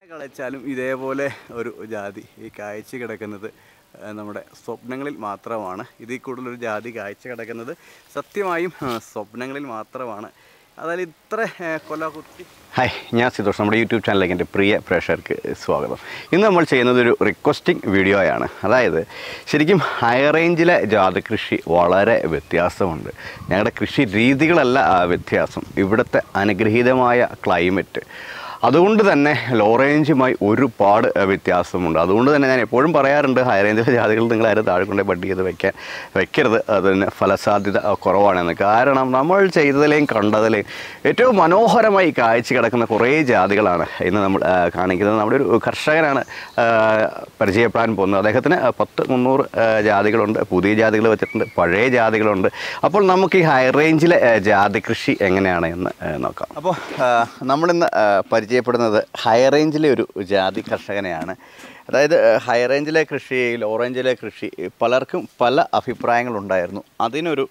കളച്ചാലും ഇതേപോലെ ഒരു ജാതി ഈ കായ്ച്ച കിടക്കുന്നത് ആ, നമ്മുടെ സ്വപ്നങ്ങളിൽ മാത്രമാണ് ഇതിൽ കൂടുതലൊരു ജാതി കായ്ച്ച കിടക്കുന്നത് സത്യമായും ആ, സ്വപ്നങ്ങളിൽ മാത്രമാണ് അതായത് ഇത്ര ആ, കൊല കുത്തി ഹായ് ഞാൻ സിതോഷ് നമ്മുടെ യൂട്യൂബ് ചാനലിലേക്ക് എൻ്റെ പ്രിയ പ്രേക്ഷകർക്ക് സ്വാഗതം ഇന്ന് നമ്മൾ ചെയ്യുന്നത് ഒരു റിക്വസ്റ്റിംഗ് വീഡിയോയാണ് അതായത് ശരിക്കും ഹൈ റേഞ്ചിലെ ജാതി കൃഷി വളരെ വ്യത്യാസമുണ്ട് ഞങ്ങളുടെ കൃഷി രീതികളല്ല ആ വ്യത്യാസം ഇവിടുത്തെ അനുഗ്രഹീതമായ ക്ലൈമറ്റ് അതുകൊണ്ട് തന്നെ ലോ റേഞ്ചുമായി ഒരുപാട് അഹ്, വ്യത്യാസമുണ്ട് അതുകൊണ്ട് തന്നെ ഞാൻ എപ്പോഴും പറയാറുണ്ട് ഹൈ റേഞ്ചിലെ ജാതികൾ നിങ്ങൾ ആരും താഴെ കൊണ്ടേ ബഡ് ചെയ്ത് വെക്കാൻ വെക്കരുത് അതിന് ഫലസാധ്യത അഹ്, കുറവാണെന്ന് കാരണം നമ്മൾ ചെയ്തതിലെയും കണ്ടതിലെയും ഏറ്റവും മനോഹരമായി കാഴ്ച കിടക്കുന്ന കുറേ ജാതികളാണ് ഇന്ന് നമ്മൾ അഹ്, കാണിക്കുന്നത് നമ്മുടെ ഒരു കർഷകനാണ് അഹ്, പരിചയപ്പെടാൻ പോകുന്നത് അദ്ദേഹത്തിന് പത്ത് മുന്നൂറ് അഹ്, ജാതികളുണ്ട് പുതിയ ജാതികൾ വെച്ചിട്ടുണ്ട് പഴയ ജാതികളുണ്ട് അപ്പോൾ നമുക്ക് ഈ ഹൈ റേഞ്ചിലെ അഹ്, ജാതി കൃഷി എങ്ങനെയാണ് എന്ന് അഹ്, നോക്കാം അപ്പോൾ നമ്മളിന്ന് അഹ്, പരിചയപ്പെടുന്നത് ഹൈ റേഞ്ചിലെ ഒരു ജാതി കർഷകനെയാണ് അതായത് അഹ്, ഹൈ റേഞ്ചിലെ കൃഷി ലോ റേഞ്ചിലെ കൃഷി പലർക്കും പല അഭിപ്രായങ്ങളുണ്ടായിരുന്നു അതിനൊരു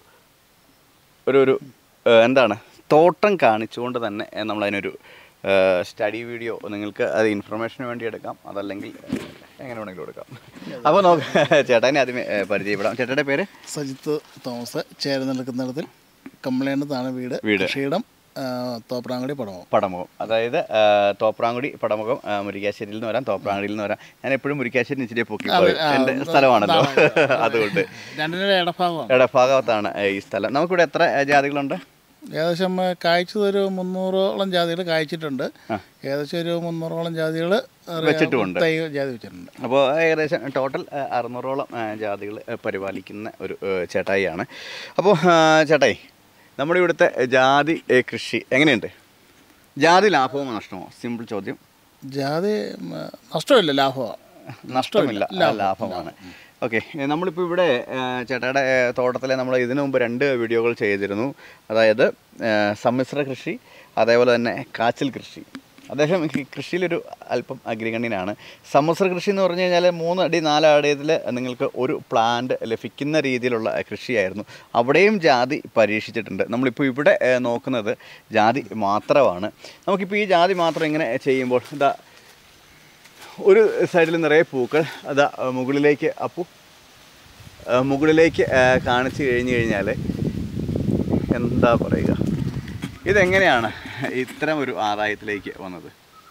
ഒരു ഒരു ഏഹ്, എന്താണ് തോട്ടം കാണിച്ചുകൊണ്ട് തന്നെ ഏഹ്, നമ്മളതിനൊരു സ്റ്റഡി വീഡിയോ നിങ്ങൾക്ക് അത് ഇൻഫർമേഷന് വേണ്ടി എടുക്കാം അതല്ലെങ്കിൽ ഏഹ്, എങ്ങനെ വേണമെങ്കിലും എടുക്കാം അപ്പോൾ നോക്ക് ചേട്ടനെ ആദ്യമേ ഏഹ്, പരിചയപ്പെടാം ചേട്ടൻ്റെ പേര് സജിത്ത് തോമസ് ചേർന്ന് നിൽക്കുന്നിടത്തിൽ കമ്പ്ലൈൻറ്റാണ് വീട് വീട്. കൃഷിയിടം ആ, തോപ്രാങ്കുടി പടമോ പടമുഖം അതായത് ആ, തോപ്രാങ്കുടി പടമുഖം ആ, മുരിക്കാശ്ശേരിയിൽ നിന്ന് വരാം തോപ്രാങ്കുടിയിൽ നിന്ന് വരാം ഞാൻ എപ്പോഴും മുരിക്കാശ്ശേരി ഇച്ചിരി പൊക്കി അതെ, പോയി ആ, എൻ്റെ ഒന്ന് സ്ഥലമാണല്ലോ ഇതാണ്. അതുകൊണ്ട് രണ്ടിൻ്റെ ഇടഭാഗമാണ് ഇടഭാഗത്താണ് ഈ സ്ഥലം നമുക്കിവിടെ എത്ര ആ, ജാതികളുണ്ട് ഏകദേശം ആ, കായ്ച്ചത് ഒരു മുന്നൂറോളം ജാതികൾ കായ്ച്ചിട്ടുണ്ട് ഏകദേശം ഒരു മുന്നൂറോളം ജാതികൾ വെച്ചിട്ടുമുണ്ട്. തൈ ജാതി വെച്ചിട്ടുണ്ട് അപ്പോൾ ഏകദേശം ടോട്ടൽ ആ, അറുന്നൂറോളം ജാതികൾ പരിപാലിക്കുന്ന ഒരു ആ, ചേട്ടായിയാണ് അപ്പോൾ ആ, ചേട്ടായി നമ്മുടെ ഇവിടുത്തെ ജാതി ഏ, കൃഷി എങ്ങനെയുണ്ട് ജാതി ലാഭമോ നഷ്ടമോ സിമ്പിൾ ചോദ്യം ജാതി ഉം, നഷ്ടമില്ല ലാഭമാണ് നഷ്ടമില്ല ലാഭമാണ് ഓക്കെ നമ്മളിപ്പോൾ ഇവിടെ ആ, ചേട്ടായുടെ ആ, തോട്ടത്തിലെ നമ്മൾ ഇതിനു മുമ്പ് രണ്ട് വീഡിയോകൾ ചെയ്തിരുന്നു അതായത് ആ, സമ്മിശ്ര കൃഷി അതേപോലെ തന്നെ കാച്ചിൽ കൃഷി അദ്ദേഹം ഈ കൃഷിയിലൊരു അല്പം അഗ്രിഗണ്യനാണ് സമ്മിശ്ര കൃഷി എന്ന് പറഞ്ഞു കഴിഞ്ഞാൽ മൂന്ന് അടി നാല് അടിയിൽ നിങ്ങൾക്ക് ഒരു പ്ലാന്റ് ലഭിക്കുന്ന രീതിയിലുള്ള കൃഷിയായിരുന്നു അവിടെയും ജാതി പരീക്ഷിച്ചിട്ടുണ്ട് നമ്മളിപ്പോൾ ഇവിടെ ആ, നോക്കുന്നത് ജാതി മാത്രമാണ് നമുക്കിപ്പോൾ ഈ ജാതി മാത്രം ഇങ്ങനെ ചെയ്യുമ്പോൾ ഇതാ ഒരു സൈഡിൽ നിറയെ പൂക്കൾ അതാ ആ, മുകളിലേക്ക് അപ്പു ആ, മുകളിലേക്ക് ആ, കാണിച്ചു കഴിഞ്ഞു കഴിഞ്ഞാൽ എന്താ പറയുക ഇതെങ്ങനെയാണ് ഇത്തരം ഒരു ആദായത്തിലേക്ക് വന്നത്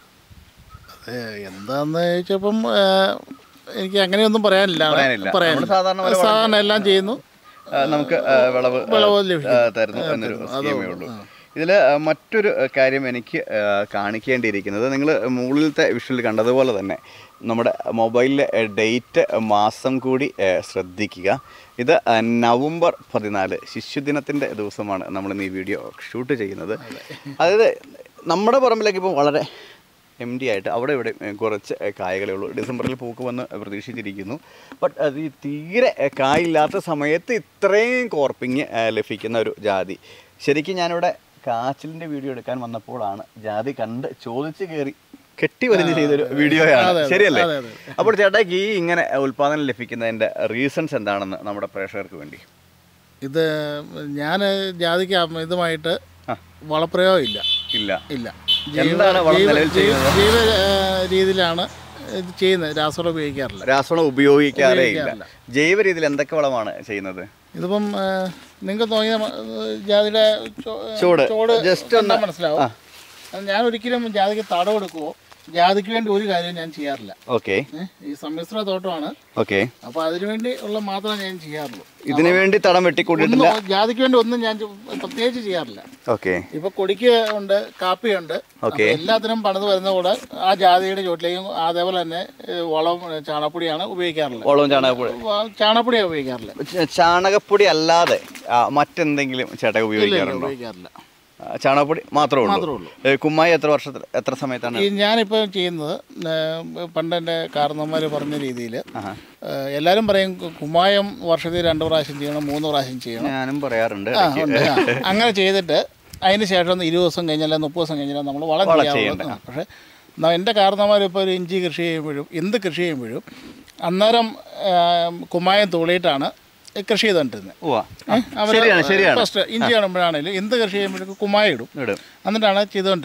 അത് എന്താന്ന് ചോദിച്ചപ്പം ആ, എനിക്ക് അങ്ങനെയൊന്നും പറയാനില്ല പറയാനില്ല. നമ്മള് സാധാരണ പോലെ സാധാരണ എല്ലാം ചെയ്യുന്നു ആ, നമുക്ക് ആ, വിളവ് ആ, വിളവ് ലഭിക്കും. ആ, തരുന്നു എന്നൊരു സ്കീമേ ഉള്ളൂ ഇതിൽ മറ്റൊരു ആ, കാര്യം എനിക്ക് ആ, കാണിക്കേണ്ടിയിരിക്കുന്നത് നിങ്ങൾ മുകളിലത്തെ വിഷ്വൽ കണ്ടതുപോലെ തന്നെ നമ്മുടെ മൊബൈലിലെ ഡേറ്റ് മാസം കൂടി ആ, ശ്രദ്ധിക്കുക ഇത് ആ, നവംബർ പതിനാല് ശിശുദിനത്തിൻ്റെ ദിവസമാണ് നമ്മൾ ഈ വീഡിയോ ഷൂട്ട് ചെയ്യുന്നത് അതായത് നമ്മുടെ പറമ്പിലേക്ക് ഇപ്പോൾ വളരെ എം ഡി ആയിട്ട് അവിടെ ഇവിടെ ഏ, കുറച്ച് ഏ, കായകളേ ഉള്ളൂ ഡിസംബറിൽ പൂക്ക് വന്ന് പ്രതീക്ഷിച്ചിരിക്കുന്നു ബട്ട് അത് ഈ തീരെ ഏ, കായില്ലാത്ത സമയത്ത് ഇത്രയും കോർപ്പിങ് ഏ, ലഭിക്കുന്ന ഒരു ജാതി ശരിക്കും ഞാനിവിടെ കാച്ചിലിൻ്റെ വീഡിയോ എടുക്കാൻ വന്നപ്പോഴാണ് ജാതി കണ്ട് ചോദിച്ച് കയറി കെട്ടി വലിഞ്ഞ് ചെയ്തൊരു വീഡിയോയാണ് അതെ, അതെ, ശരിയല്ലേ അതെ, അതെ. അപ്പോൾ ചേട്ടാക്ക് ഈ ഇങ്ങനെ ഉൽപ്പാദനം ലഭിക്കുന്നതിൻ്റെ റീസൺസ് എന്താണെന്ന് നമ്മുടെ പ്രേക്ഷകർക്ക് വേണ്ടി ഇത് ഞാൻ ജാതിക്ക് അം- ഇതുമായിട്ട് ആ. വളപ്രയോഗം ഇല്ല ഇല്ല ഇല്ല എന്താണ് വളം നിലവിൽ ചെയ്യുന്നത്? ജൈവ ആ, രീതിയിലാണ് ഇത് ചെയ്യുന്നത് രാസവളം ഉപയോഗിക്കാറില്ല രാസവളം ഉപയോഗിക്കാറേ ഇല്ല ഉപയോഗിക്കാറില്ല. ജൈവ രീതിയിൽ എന്തൊക്കെ വളമാണ് ചെയ്യുന്നത് ഇതിപ്പം നിങ്ങൾക്ക് തോന്നിയ മ- ജാതിയുടെ ചോ- ചൂട്. ചോട് Just ഒന്ന് കണ്ടാൽ മനസ്സിലാവും അത് ഞാൻ ഒരിക്കലും ജാതിക്ക് തടം കൊടുക്കുവോ ജാതിക്ക് വേണ്ടി ഒരു കാര്യം ഞാൻ ചെയ്യാറില്ല ഓക്കെ ഏ, ഈ സമ്മിശ്ര തോട്ടമാണ് ഓക്കെ അപ്പോൾ അതിനു വേണ്ടി ഉള്ള മാത്രമേ ഞാൻ ചെയ്യാറുള്ളൂ ഇതിനു വേണ്ടി തടം വെട്ടിക്കൂട്ടിയിട്ടില്ല ഒന്നും ജാതിക്ക് വേണ്ടി ഒന്നും ഞാൻ ചു- പ്രത്യേകിച്ച് ചെയ്യാറില്ല ഓക്കെ ഇപ്പൊ കൊടിക്ക് ഉണ്ട് കാപ്പിയുണ്ട് ഓക്കെ. അപ്പൊ എല്ലാത്തിനും പണിത് വരുന്ന കൂടെ ആ ജാതിയുടെ ചോട്ടിലേക്കും അതേപോലെ തന്നെ ഏ, വളം ഏ, ചാണകപ്പൊടിയാണ് ഉപയോഗിക്കാറുള്ളത് വളവും ചാണകപ്പൊടി വ- ചാണകപ്പൊടിയാണ് ഉപയോഗിക്കാറില്ല ച- ചാണകപ്പൊടി അല്ലാതെ ആ, മറ്റെന്തെങ്കിലും ചേട്ടൻ ഉപയോഗിക്കാറുണ്ടോ ഉപയോഗിക്കാറില്ല ആ, ചാണകപ്പൊടി മാത്രമേ മാത്രമേ ഉള്ളൂ ഏ, കുമ്മായി എത്ര വർഷത്തിൽ എത്ര സമയത്താണ് ഈ ഞാനിപ്പോൾ ചെയ്യുന്നത് ഏ, പണ്ട് എൻ്റെ കാരണന്മാർ പറഞ്ഞ രീതിയിൽ ആഹാ. എല്ലാവരും പറയും കു- കുമ്മായം വർഷത്തിൽ രണ്ട് പ്രാവശ്യം ചെയ്യണം മൂന്ന് പ്രാവശ്യം ചെയ്യണം ഞാനും പറയാറുണ്ട് ആ, ഇടയ്ക്ക്. ഉണ്ട്. ആ. അങ്ങനെ ചെയ്തിട്ട് അതിന് ശേഷം ഒന്ന് ഇരുപത് ദിവസം കഴിഞ്ഞാൽ മുപ്പത് ദിവസം കഴിഞ്ഞാൽ നമ്മൾ വളം വളം ചെയ്യാറുള്ളത് ആ, പക്ഷേ ന- എൻ്റെ കാരണന്മാർ ഇപ്പോൾ ഒരു ഇഞ്ചി കൃഷി ചെയ്യുമ്പോഴും എന്ത് കൃഷി ചെയ്യുമ്പോഴും അന്നേരം ആ, കുമ്മായം തൂളിയിട്ടാണ് കൃഷി ചെയ്തുകൊണ്ടിരുന്നത് ഉവ്വ. ഏ, അവര് ശരിയാണ് ശരിയാണ് ഫസ്റ്റ് ഇഞ്ചി കാണുമ്പോഴാണെങ്കിലും എന്ത് കൃഷി ചെയ്യുമ്പോഴേക്കും കുമ്മായം ഇടും ഇടും എന്നിട്ടാണ് ചെയ്തുകൊണ്ടിരുന്നത്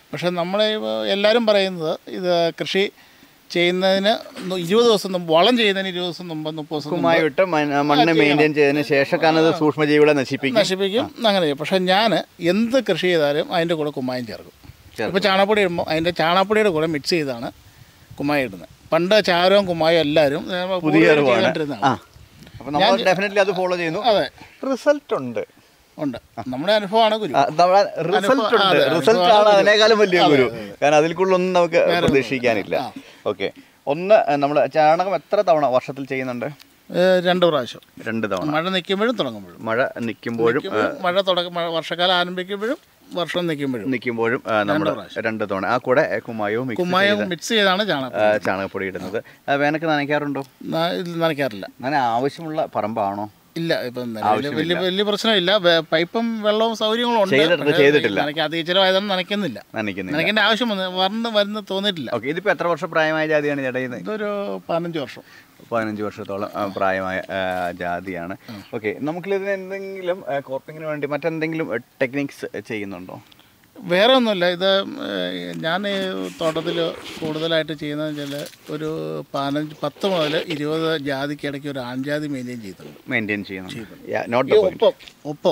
പക്ഷേ നമ്മളെ എല്ലാവരും പറയുന്നത് ഇത് കൃഷി ചെയ്യുന്നതിന് നു- ഇരുപത് ദിവസം മുമ്പ് വളം ചെയ്യുന്നതിന് ഇരുപത് ദിവസം മുമ്പ് മുപ്പത് ദിവസം മുമ്പ് കുമ്മായി വിട്ട് മണ്ണ് മണ്ണ് മെയിൻറ്റെയിൻ ചെയ്തതിന് ശേഷം കാരണം അത് സൂക്ഷ്മജീവികളെ നശിപ്പിക്കും നശിപ്പിക്കും അങ്ങനെ ചെയ്യും പക്ഷേ ഞാൻ എന്ത് കൃഷി ചെയ്താലും അതിൻ്റെ കൂടെ കുമ്മായം ചേർക്കും ചേർക്കും. ഇപ്പോൾ ചാണകപ്പൊടി ഇടുമ്പോൾ അതിൻ്റെ ചാണകപ്പൊടിയുടെ കൂടെ മിക്സ് ചെയ്താണ് കുമ്മായം ഇടുന്നത് പണ്ട് ചാരവും കുമ്മായും എല്ലാവരും ഏ, പുതിയ കൂടുതൽ അറിവാണ് ചെയ്തുകൊണ്ടിരുന്നതാണ്. ആ അപ്പോൾ നമ്മൾ ഡെഫിനറ്റ്ലി അത് ഫോളോ ചെയ്യുന്നു അതെ റിസൾട്ട് ഉണ്ട് ഉണ്ട് നമ്മുടെ അനുഭവമാണ് ഗുരു റിസൾട്ട് ഉണ്ട് അതെ, റിസൾട്ട് ആണ് അതിനേക്കാളും വലിയ ഗുരു കാരണം അതിൽ കൂടുതലൊന്നും നമുക്ക് പ്രതീക്ഷിക്കാനില്ല ഓക്കെ ഒന്ന് നമ്മൾ ചാണകം എത്ര തവണ വർഷത്തിൽ ചെയ്യുന്നുണ്ട് ഏ, രണ്ട് പ്രാവശ്യം രണ്ട് തവണ മഴ നിൽക്കുമ്പോഴും തുടങ്ങുമ്പോഴും മഴ നിൽക്കുമ്പോഴും നിൽക്കുമ്പോഴും മഴ തുടക്കം മഴ വർഷക്കാലം ആരംഭിക്കുമ്പോഴും വർഷം നിൽക്കുമ്പോഴും നിൽക്കുമ്പോഴും നമ്മൾ രണ്ട് തവണ ആ കൂടെ കുമ്മായവും mix കുമ്മായം മിക്സ് ചെയ്താണ് ചാണകം ആ, ചാണകപ്പൊടി ഇടുന്നത് ആ, വേനൽക്ക് നനയ്ക്കാറുണ്ടോ ന- ഇത് നനയ്ക്കാറില്ല നന ആവശ്യമുള്ള പറമ്പാണോ ഇല്ല ഇപ്പം നിലവില് വലിയ വലിയ പ്രശ്നമില്ല വെ- പൈപ്പും വെള്ളവും സൗകര്യങ്ങളും ഉണ്ട് ചെയ്തിട്ടുണ്ട്, പക്ഷേ ചെയ്തിട്ടില്ല. നനയ്ക്ക അധിക ചിലവായതൊന്നും നനയ്ക്കുന്നില്ല നനയ്ക്കുന്നില്ല നനയ്ക്കേണ്ട ആവശ്യം വന്ന് വന്ന് വരുന്ന തോന്നിയിട്ടില്ല ഓക്കെ ഇതിപ്പോൾ എത്ര വർഷം പ്രായമായ ജാതിയാണ് ചേട്ടാ ഇത് ഇതൊരു പതിനഞ്ച് വർഷം പതിനഞ്ച് വർഷത്തോളം ആ, പ്രായമായ ആ, ജാതിയാണ് ഓക്കെ നമുക്കിതിന് എന്തെങ്കിലും കോർപ്പിങ്ങിന് വേണ്ടി മറ്റെന്തെങ്കിലും ടെക്നിക്സ് ചെയ്യുന്നുണ്ടോ വേറെ ഒന്നുമില്ല ഇത് ഞാൻ തോട്ടത്തിൽ കൂടുതലായിട്ട് ചെയ്യുന്നതെന്ന് വെച്ചാൽ ഒരു പതിനഞ്ച് പത്ത് മുതൽ ഇരുപത് ജാതിക്ക് ഇടയ്ക്ക് ഒരു ആൺജാതി മെയിൻറ്റെയിൻ ചെയ്തിട്ടുണ്ട് മെയിൻറ്റെയിൻ ചെയ്യുന്നുണ്ട് നോട്ട് ഈ ഒപ്പം ഒപ്പം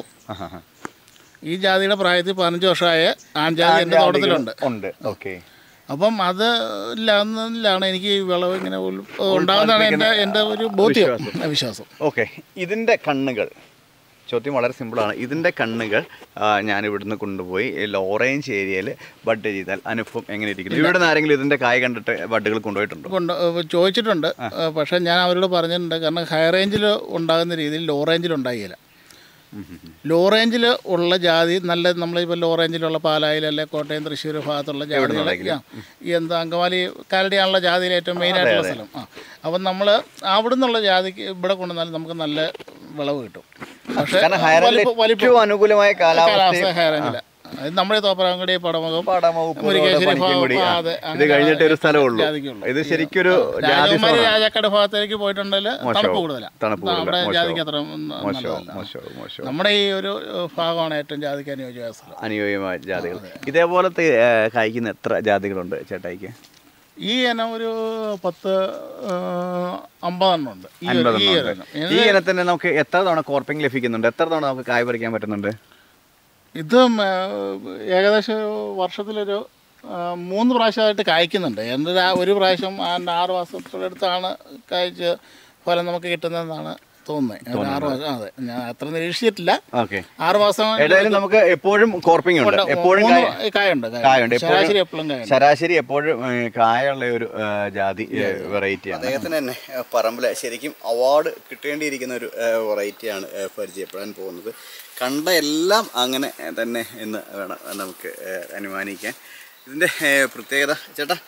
ഈ ജാതിയുടെ പ്രായത്തിൽ പതിനഞ്ച് വർഷമായ ആൺജാതി എൻ്റെ തോട്ടത്തിലുണ്ട് ഉണ്ട് ഓക്കെ അപ്പം അത് ലാണ് എനിക്ക് ഈ വിളവ് ഇങ്ങനെ ഉൽ- ഉണ്ടാകുന്നതാണ് എൻ്റെ എൻ്റെ ഒരു ബോധ്യം വിശ്വാസം ഓക്കെ ഇതിൻ്റെ കണ്ണുകൾ ചോദ്യം വളരെ സിമ്പിളാണ് ഇതിൻ്റെ കണ്ണുകൾ ആ, ഞാൻ ഇവിടുന്ന് കൊണ്ടുപോയി ലോറേഞ്ച് ഏരിയയിൽ ബഡ് ചെയ്താൽ അനുഭവം എങ്ങനെ ഇരിക്കുന്നു ഇവിടെ നിന്ന് ആരെങ്കിലും ഇതിൻ്റെ കായ കണ്ടിട്ട് ബഡുകൾ കൊണ്ടുപോയിട്ടുണ്ടോ കൊണ്ട് ഏഹ് ചോദിച്ചിട്ടുണ്ട് ഏഹ് പക്ഷേ ഞാൻ അവരോട് പറഞ്ഞിട്ടുണ്ട് കാരണം ഹൈ റേഞ്ചിൽ ഉണ്ടാകുന്ന രീതിയിൽ ലോ റേഞ്ചിൽ ഉണ്ടായില്ല ലോ റേഞ്ചിൽ ഉള്ള ജാതി നല്ല നമ്മളിപ്പോൾ ലോ റേഞ്ചിലുള്ള പാലായിൽ അല്ലെ കോട്ടയം തൃശ്ശൂർ ഭാഗത്തുള്ള ജാതികൾ ഈ എന്താ അങ്കമാലി കാലടിയാണുള്ള ജാതിയിൽ ഏറ്റവും മെയിൻ ആയിട്ടുള്ള സ്ഥലം ആ അപ്പം നമ്മൾ അവിടെ നിന്നുള്ള ജാതിക്ക് ഇവിടെ കൊണ്ടുവന്നാൽ നമുക്ക് നല്ല വിളവ് കിട്ടും പക്ഷേ കാരണം ഹൈറേഞ്ചിൽ വലിപ്പം- വലിപ്പം ഏറ്റവും അനുകൂലമായ കാലാവസ്ഥ കാലാവസ്ഥ ഹൈ റേഞ്ചില്ല അത് നമ്മുടെ തോപ്പറാങ്കുടി പടമുഖം പാടമോ മുരിക്കാശ്ശേരി പണിക്കും ഭാഗം, ആ, അതെ, ഇത് അങ്ങനെ കഴിഞ്ഞിട്ട് ഒരു സ്ഥലമുള്ളൂ ജാതിക്കുള്ളൂ. ഇത് ശരിക്കൊരു ജാതി രാജകുമാരി രാജാക്കട ഭാഗത്തേക്ക് പോയിട്ടുണ്ടെങ്കിൽ തണുപ്പ് കൂടുതലാണ് തണുപ്പ് നമ്മുടെ കൂടുതലാ. ജാതിക്ക് അത്ര മോശവും നല്ലതല്ല മോശവും മോശവും നമ്മുടെ ഈ ഒരു ഏഹ്, ഭാഗമാണ് ഏറ്റവും ജാതിക്ക് അനുയോജ്യമായ സ്ഥലം അനുയോജ്യമായ ജാതികൾ ഇതേപോലത്തെ ഏ, കായ്ക്കുന്ന എത്ര ജാതികളുണ്ട് ചേട്ടായിക്ക് ഈ ഇനം ഒരു പത്ത് ഏഹ്, അമ്പതെണ്ണം ഉണ്ട് ഈ ഒരു- ഈ ഒരു ഇനം. ഈ ഇനത്തിന് നമുക്ക് എത്ര തവണ കോർപ്പിംഗ് ലഭിക്കുന്നുണ്ട് എത്ര തവണ നമുക്ക് കായ് പറിക്കാൻ പറ്റുന്നുണ്ട് ഇതും ഏഹ്, ഏകദേശം വർഷത്തിലൊരു ഏഹ്, മൂന്ന് പ്രാവശ്യമായിട്ട് കായ്ക്കുന്നുണ്ട് എൻ്റെ ഒരു ആ- ഒരു പ്രാവശ്യം അതിൻ്റെ ആറ് മാസത്തിനടുത്താണ് കായ്ച്ച് ഫലം നമുക്ക് കിട്ടുന്നതെന്നാണ് തോന്നുന്നത് ഒരു ആറ് മാസം അതെ ഞാൻ അത്ര നിരീക്ഷിച്ചിട്ടില്ല ഓക്കെ ആറ് മാസം ഏതായാലും നമുക്ക് എപ്പോഴും കോർപ്പിംഗ് ഉണ്ട് എപ്പോഴും മൂന്ന് കായ- കായുണ്ട് കായുണ്ട് എപ്പോഴും ശരാശരി എപ്പോഴും കായുണ്ട് ശരാശരി എപ്പോഴും ഏ, കായുള്ള ഒരു ഏ, ജാതി വെറൈറ്റിയാണ് അദ്ദേഹത്തിന് തന്നെ പറമ്പിൽ ശരിക്കും അവാർഡ് കിട്ടേണ്ടിയിരിക്കുന്ന ഒരു വെറൈറ്റിയാണ് പരിചയപ്പെടാൻ പോകുന്നത് കണ്ട എല്ലാം അങ്ങനെ തന്നെ എന്ന് വേണം നമുക്ക് ഏ, അനുമാനിക്കാൻ ഇതിൻ്റെ ഏ, പ്രത്യേകത ചേട്ടാ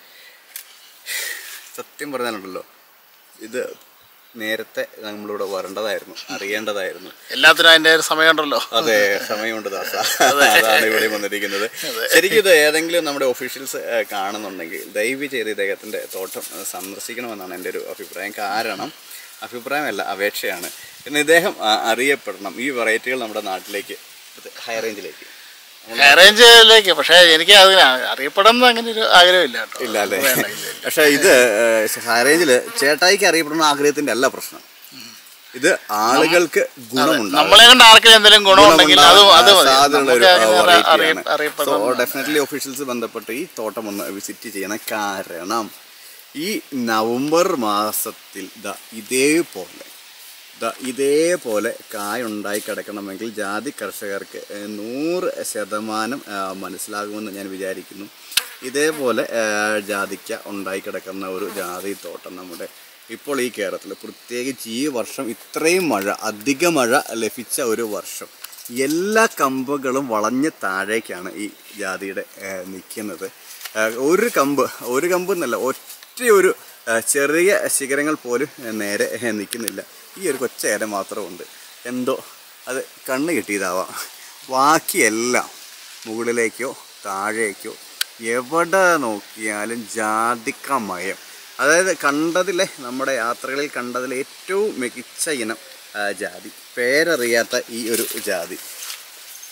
സത്യം പറഞ്ഞാലുണ്ടല്ലോ ഇത് നേരത്തെ നമ്മളിവിടെ വരേണ്ടതായിരുന്നു അറിയേണ്ടതായിരുന്നു എല്ലാത്തിനും അതിൻ്റെ ഒരു സമയമുണ്ടല്ലോ അതെ സമയമുണ്ട് ദാസ അതാണ് ഇവിടെ വന്നിരിക്കുന്നത് ശരിക്കും ഇത് ഏതെങ്കിലും നമ്മുടെ ഒഫീഷ്യൽസ് കാണുന്നുണ്ടെങ്കിൽ ദയവ് ചെയ്ത് ഇദ്ദേഹത്തിൻ്റെ തോട്ടം ഏഹ്, സന്ദർശിക്കണമെന്നാണ് എൻ്റെ ഒരു അഭിപ്രായം കാരണം അഭിപ്രായമല്ല അപേക്ഷയാണ് ഇന്ന് ഇദ്ദേഹം ആ, അറിയപ്പെടണം ഈ വെറൈറ്റികൾ നമ്മുടെ നാട്ടിലേക്ക് ഹൈ റേഞ്ചിലേക്ക് റേഞ്ചിലേക്ക് പക്ഷേ എനിക്ക് അതിന് അറിയപ്പെടുന്ന അങ്ങനെ ഒരു ആഗ്രഹമില്ല കേട്ടോ ഇല്ല അല്ലേ പക്ഷെ ഇത് ഹൈ റേഞ്ചിൽ ചേട്ടായിക്ക് അറിയപ്പെടുന്ന ആഗ്രഹത്തിൻ്റെ അല്ല പ്രശ്നം ഇത് ആളുകൾക്ക് ഗുണമുണ്ടാകും നമ്മളെ കൊണ്ട് ആർക്കും എന്തെങ്കിലും ഗുണമുണ്ടെങ്കിൽ അത് അത് മതി. സാധ്യതയുള്ള ഒരു നമുക്ക് അങ്ങനെ variety അറിയ- ആണ്. അറിയപ്പെടുന്ന So, definitely officials ബന്ധപ്പെട്ട് ഈ തോട്ടം ഒന്ന് വിസിറ്റ് ചെയ്യണം കാരണം ഈ നവംബർ മാസത്തിൽ ദാ ഇതേപോലെ ദാ ഇതേപോലെ കായ ഉണ്ടായി കിടക്കണമെങ്കിൽ ജാതി കർഷകർക്ക് ഏഹ്, നൂറ് ശതമാനം ഏഹ്, മനസ്സിലാകുമെന്ന് ഞാൻ വിചാരിക്കുന്നു ഇതേപോലെ ഏഹ്, ജാതിക്ക ഉണ്ടായി കിടക്കുന്ന ഒരു ജാതി തോട്ടം നമ്മുടെ ഇപ്പോൾ ഈ കേരളത്തിൽ പ്രത്യേകിച്ച് ഈ വർഷം ഇത്രയും മഴ അധിക മഴ ലഭിച്ച ഒരു വർഷം എല്ലാ കമ്പുകളും വളഞ്ഞ് താഴേക്കാണ് ഈ ജാതിയുടെ നിൽക്കുന്നത് ഒരു കമ്പ് ഒരു കമ്പ് എന്നല്ല ഒറ്റ ഒരു ആ, ചെറിയ ശിഖരങ്ങൾ പോലും ആ, നേരെ നിൽക്കുന്നില്ല ഈ ഒരു കൊച്ച ഇല മാത്രമുണ്ട് എന്തോ അത് കണ്ണ് കിട്ടിയതാവാം ബാക്കിയെല്ലാം മുകളിലേക്കോ താഴേക്കോ എവിടെ നോക്കിയാലും ജാതിക്കമയം അതായത് കണ്ടതിലെ നമ്മുടെ യാത്രകളിൽ കണ്ടതിലെ ഏറ്റവും മികച്ച ഇനം ആ, ജാതി പേരറിയാത്ത ഈ ഒരു ജാതി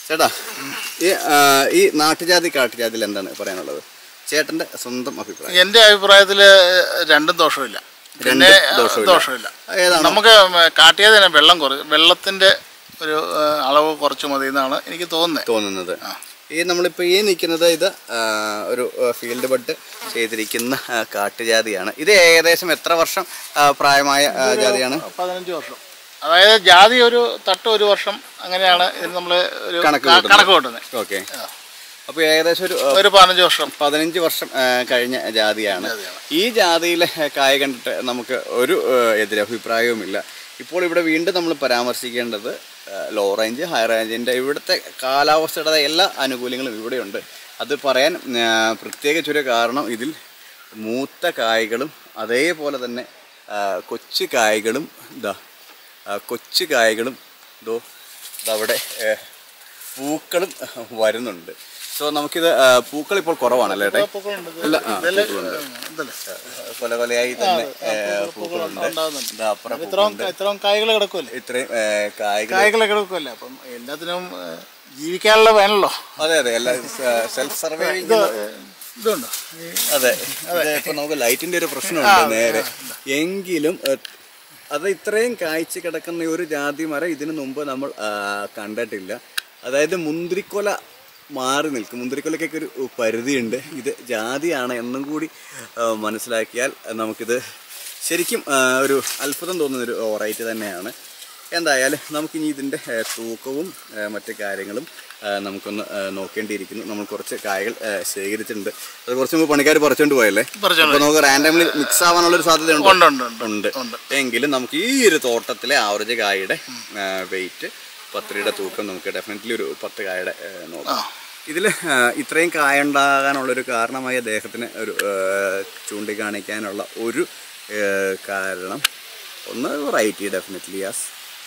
ചേട്ടാ ഈ ആ, ഈ നാട്ടുജാതി കാട്ടുജാതിയിൽ എന്താണ് പറയാനുള്ളത് ചേട്ടന്റെ സ്വന്തം അഭിപ്രായം എൻ്റെ അഭിപ്രായത്തിൽ രണ്ടും ദോഷമില്ല പിന്നെ ദോഷമില്ല. ദോഷമില്ല ഏതാണ് നമുക്ക് കാട്ടിയത് തന്നെ വെള്ളം കുറച്ച് വെള്ളത്തിൻ്റെ ഒരു ആ, അളവ് കുറച്ച് മതി എന്നാണ് എനിക്ക് തോന്നുന്നത് തോന്നുന്നത് ഈ നമ്മളിപ്പോൾ ഈ നിൽക്കുന്നത് ഇത് ആ, ഒരു ഫീൽഡ് ബഡ് ചെയ്തിരിക്കുന്ന ആ, കാട്ടുജാതിയാണ് ഇത് ഏകദേശം എത്ര വർഷം ആ, പ്രായമായ ആ, ജാതിയാണ് പതിനഞ്ച് വർഷം അതായത് ജാതി ഒരു തട്ട് ഒരു വർഷം അങ്ങനെയാണ് ഇതിന് നമ്മൾ ഒരു കണക്ക് ക- കൂട്ടുന്നത്. കണക്ക് കൂട്ടുന്നത് ഓക്കെ അപ്പോൾ ഏകദേശം ഒരു ആ, ഒരു പതിനഞ്ച് വർഷം പതിനഞ്ച് വർഷം ആ, കഴിഞ്ഞ ജാതിയാണ് ഈ ജാതിയിലെ കായ കണ്ടിട്ട് നമുക്ക് ഒരു ആ, എതിരഭിപ്രായവുമില്ല ഇപ്പോൾ ഇവിടെ വീണ്ടും നമ്മൾ പരാമർശിക്കേണ്ടത് ലോ റേഞ്ച് ഹൈ റേഞ്ചിൻ്റെ ഇവിടുത്തെ കാലാവസ്ഥയുടെ എല്ലാ ആനുകൂല്യങ്ങളും ഇവിടെയുണ്ട് അത് പറയാൻ ആ, പ്രത്യേകിച്ചൊരു കാരണം ഇതിൽ മൂത്ത കായ്കളും അതേപോലെ തന്നെ ആ, കൊച്ചു കായ്കളും ഇതാ ആ, കൊച്ചു കായ്കളും ഇതോ ഇതവിടെ ഏ, പൂക്കളും വരുന്നുണ്ട് സോ നമുക്കിത് ആ, പൂക്കൾ ഇപ്പോൾ കുറവാണല്ലേ ഏട്ടാ പൂക്കളുണ്ട്. അല്ല, ആ, ഇതെല്ലാം, പൂക്കളുണ്ട്. ഉം, ഇതല്ലേ? കൊല കൊലയായി തന്നെ ഏ, പൂക്കൾ പൂക്കളുണ്ട് ഉണ്ടാകുന്നുണ്ട്. ഇതാ അപ്പുറം ഇത്രയും ഇത്രയും കായ്കൾ കിടക്കുമല്ലേ ഇത്രയും ഏ, കായ്കൾ കായ്കൾ കിടക്കുമല്ലേ അപ്പം എല്ലാത്തിനും ഏ, ജീവിക്കാനുള്ള വേണമല്ലോ അതെ അതെ എല്ലാ സെൽഫ് സർവേ ഇത് ഏ, ഇതുണ്ടോ ഈ അതെ ഇത് ഇപ്പൊ നമുക്ക് ലൈറ്റിന്റെ ഒരു പ്രശ്നമുണ്ട് നേരെ എങ്കിലും ഏ, അത് ഇത്രയും കായ്ച്ച കിടക്കുന്ന ഈ ഒരു ജാതി മരം ഇതിനു മുമ്പ് നമ്മൾ ആ, കണ്ടിട്ടില്ല അതായത് മുന്തിരിക്കൊല മാറി നിൽക്കും മുന്തിരിക്കൊലക്കൊക്കെ ഒരു പരിധിയുണ്ട് ഇത് ജാതിയാണ് എന്നും കൂടി ആ, മനസ്സിലാക്കിയാൽ നമുക്കിത് ശരിക്കും ആ, ഒരു അത്ഭുതം തോന്നുന്ന ഒരു വെറൈറ്റി തന്നെയാണ് എന്തായാലും നമുക്കിനി ഇതിൻ്റെ ഏ, തൂക്കവും ഏ, മറ്റു കാര്യങ്ങളും ഏ, നമുക്കൊന്ന് ഏ, നോക്കേണ്ടിയിരിക്കുന്നു നമ്മൾ കുറച്ച് കായകൾ ഏ, ശേഖരിച്ചിട്ടുണ്ട് അത് കുറച്ച് മുമ്പ് പണിക്കാർ പറിച്ചുകൊണ്ട് പോയല്ലേ പറിച്ചുകൊണ്ട് അപ്പോൾ നമുക്ക് റാൻഡംലി മിക്സ് ആവാനുള്ള ഒരു സാധ്യത ഉണ്ട്, ഉണ്ട്, ഉണ്ട്. ഉണ്ട് എങ്കിലും നമുക്ക് ഈ ഒരു തോട്ടത്തിലെ ആവറേജ് കായയുടെ വെയിറ്റ് പത്രിയുടെ തൂക്കം നമുക്ക് ഡെഫിനറ്റ്ലി ഒരു പത്ത് കായയുടെ ഏ, നോക്കാം ഇതിൽ ഇത്രയും കായ ഉണ്ടാകാനുള്ളൊരു കാരണമായി അദ്ദേഹത്തിന് ഒരു ഏ, ചൂണ്ടിക്കാണിക്കാനുള്ള ഒരു ഏ, കാരണം ഒന്ന് വെറൈറ്റി ഡെഫിനറ്റ്ലി യാസ്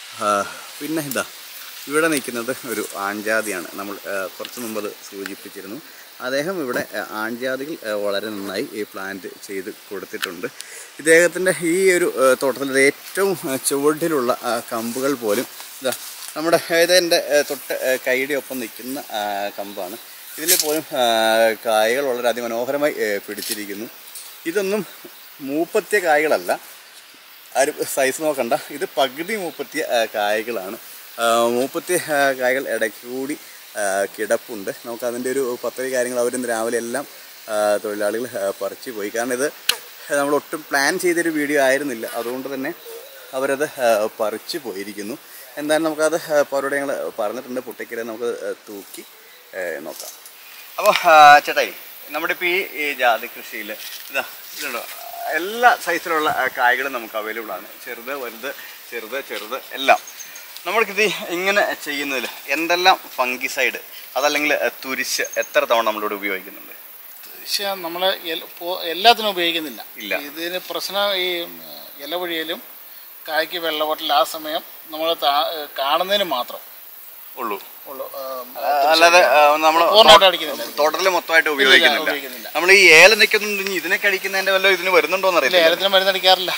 പിന്നെ ഇതാ ഇവിടെ നിൽക്കുന്നത് ഒരു ആൺജാതിയാണ് നമ്മൾ ആ, കുറച്ച് മുമ്പ് അത് സൂചിപ്പിച്ചിരുന്നു അദ്ദേഹം ഇവിടെ ആ, ആൺജാതികൾ ആ, വളരെ നന്നായി ഈ പ്ലാന്റ് ചെയ്ത് കൊടുത്തിട്ടുണ്ട് ഇദ്ദേഹത്തിൻ്റെ ഈ ഒരു ആ, തോട്ടത്തിലെ ഏറ്റവും ആ, ചുവട്ടിലുള്ള ആ, കമ്പുകൾ പോലും ഇതാ നമ്മുടെ ഇതിൻ്റെ തൊട്ട് ആ, കൈയുടെ ഒപ്പം നിൽക്കുന്ന ആ, കമ്പാണ് ഇതിൽ പോലും ആ, കായകൾ വളരെ അതിമനോഹരമായി ആ, പിടിച്ചിരിക്കുന്നു ഇതൊന്നും മൂപ്പത്തിയ കായകളല്ല ആരും സൈസ് നോക്കണ്ട ഇത് പകുതി മൂപ്പത്തിയ ആ, കായകളാണ് ആ, മൂപ്പത്തിയ ആ, കായകൾ ഇടയ്ക്ക് കൂടി ആ, കിടപ്പുണ്ട് നമുക്ക് അതിൻ്റെ ഒരു പദ്ധതി കാര്യങ്ങൾ അവരിന്ന് രാവിലെ എല്ലാം ആ, തൊഴിലാളികൾ ആ, പറിച്ചു പോയി കാരണം ഇത് നമ്മൾ ഒട്ടും പ്ലാൻ ചെയ്തൊരു വീഡിയോ ആയിരുന്നില്ല അതുകൊണ്ട് തന്നെ അവരത് ആ, പറിച്ചു പോയിരിക്കുന്നു എന്തായാലും നമുക്കത് ആ, ഇപ്പോൾ അവരോട് ഞങ്ങൾ പറഞ്ഞിട്ടുണ്ട് പുട്ടയ്ക്കരെ നമുക്ക് ആ, തൂക്കി ആ, നോക്കാം അപ്പോൾ ചേട്ടായി നമ്മുടെ ഇപ്പോൾ ഈ ഈ ജാതി കൃഷിയിൽ ഇതാ ഇതുണ്ടോ എല്ലാ സൈസിലുള്ള ആ, കായ്കളും നമുക്ക് അവൈലബിൾ ആണ് ചെറുത് വലുത് ചെറുത് ചെറുത് എല്ലാം നമ്മൾക്കിത് ഇങ്ങനെ ചെയ്യുന്നതിൽ എന്തെല്ലാം ഫംഗിസൈഡ് അതല്ലെങ്കിൽ ആ, തുരിശ് എത്ര തവണ നമ്മളിവിടെ ഉപയോഗിക്കുന്നുണ്ട് പക്ഷേ നമ്മൾ എല്ലാത്തിനും ഉപയോഗിക്കുന്നില്ല ഇല്ല. ഇതിന് പ്രശ്നം ഈ ഉം, ഇല പൊഴിയലും കായ്ക്ക് വെള്ളപൊട്ടൽ ആ സമയം നമ്മൾ കാണുന്നതിന് മാത്രം ഉള്ളൂ ഉള്ളൂ ഉം, അല്ലാതെ നമ്മൾ പൂർണ്ണമായിട്ട് അടിക്കുന്നില്ല തോട്ടത്തിൽ മൊത്തമായിട്ട് ഉപയോഗിക്കുന്നില്ല ഉപയോഗിക്കുന്നില്ല. നമ്മൾ ഈ ഏലം നിൽക്കുന്നുണ്ടെങ്കിൽ ഇതിനൊക്കെ അടിക്കുന്നതിന്റെ വല്ല ഇതിന് വരുന്നുണ്ടോ ഇല്ല എന്നറിയില്ല ഏലത്തിന് മരുന്നടിക്കാറില്ല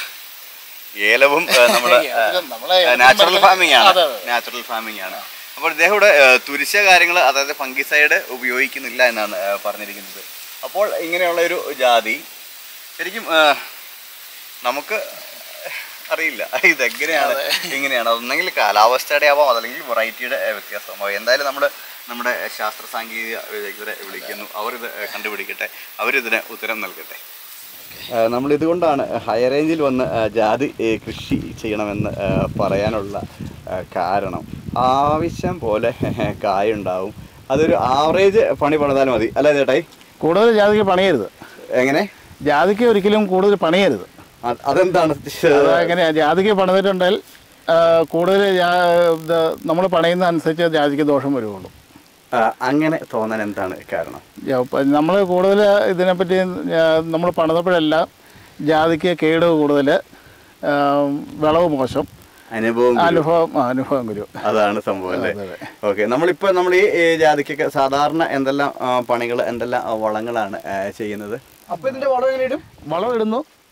ഏലവും ആ, നമ്മുടെ ഏലത്തിന് നമ്മളെ ഏലത്തിന് നാച്ചുറൽ മരുന്ന് ഫാമിംഗ് ആണ് അതെ, അതെ. നാച്ചുറൽ ഫാമിംഗ് ആണ് അപ്പോൾ ഇദ്ദേഹം ഇവിടെ ആ, തുരിശ കാര്യങ്ങൾ അതായത് ഫംഗിസൈഡ് ഉപയോഗിക്കുന്നില്ല എന്നാണ് ആ, പറഞ്ഞിരിക്കുന്നത് അപ്പോൾ ഇങ്ങനെയുള്ള ഒരു ജാതി ശരിക്കും ആ, നമുക്ക് അറിയില്ല ഇതെങ്ങനെയാണ് ഇങ്ങനെയാണ് അതൊന്നെങ്കിൽ കാലാവസ്ഥയുടെ ആവാം അതല്ലെങ്കിൽ വെറൈറ്റിയുടെ വ്യത്യാസമാവും എന്തായാലും നമ്മൾ നമ്മുടെ ശാസ്ത്ര സാങ്കേതിക വിദഗ്ധരെ വിളിക്കുന്നു അവരിത് കണ്ടുപിടിക്കട്ടെ അവരിതിന് ഉത്തരം നൽകട്ടെ നമ്മൾ ഇതുകൊണ്ടാണ് ഹൈ റേഞ്ചിൽ വന്ന് ആ, ജാതി ഏ, കൃഷി ചെയ്യണമെന്ന് ആ, പറയാനുള്ള ആ, കാരണം ആവശ്യം പോലെ കായുണ്ടാവും അതൊരു ആവറേജ് പണി പണിതാൽ മതി അല്ലേ ചേട്ടായി കൂടുതൽ ജാതിക്ക് പണിയരുത് എങ്ങനെ ജാതിക്ക് ഒരിക്കലും കൂടുതൽ പണിയരുത് അ- അതെന്താണ് അതെങ്ങനെയാ ജാതിക്ക് പണിതിട്ടുണ്ടെങ്കിൽ ആ, കൂടുതൽ നമ്മൾ പണിയുന്ന അനുസരിച്ച് ജാതിക്ക് ദോഷം വരുള്ളൂ ആ, അങ്ങനെ തോന്നാൻ എന്താണ് കാരണം നമ്മൾ കൂടുതൽ ഇതിനെപ്പറ്റി നമ്മൾ പണിതപ്പോഴെല്ലാം ജാതിക്ക് കേട് കൂടുതൽ വിളവ് മോശം അനുഭവം അനുഭവം ആ, അനുഭവം ഗുരു അതാണ് സംഭവം അല്ലേ അതെ, അതെ. ഓക്കെ നമ്മളിപ്പോ നമ്മൾ ഈ ഈ ജാതിക്കൊക്കെ സാധാരണ എന്തെല്ലാം പണികൾ എന്തെല്ലാം ആ, വളങ്ങളാണ് ആ, ചെയ്യുന്നത് അപ്പൊ ഇതിന്റെ വളം എങ്ങനെ ഇടും വളം ഇടുന്നു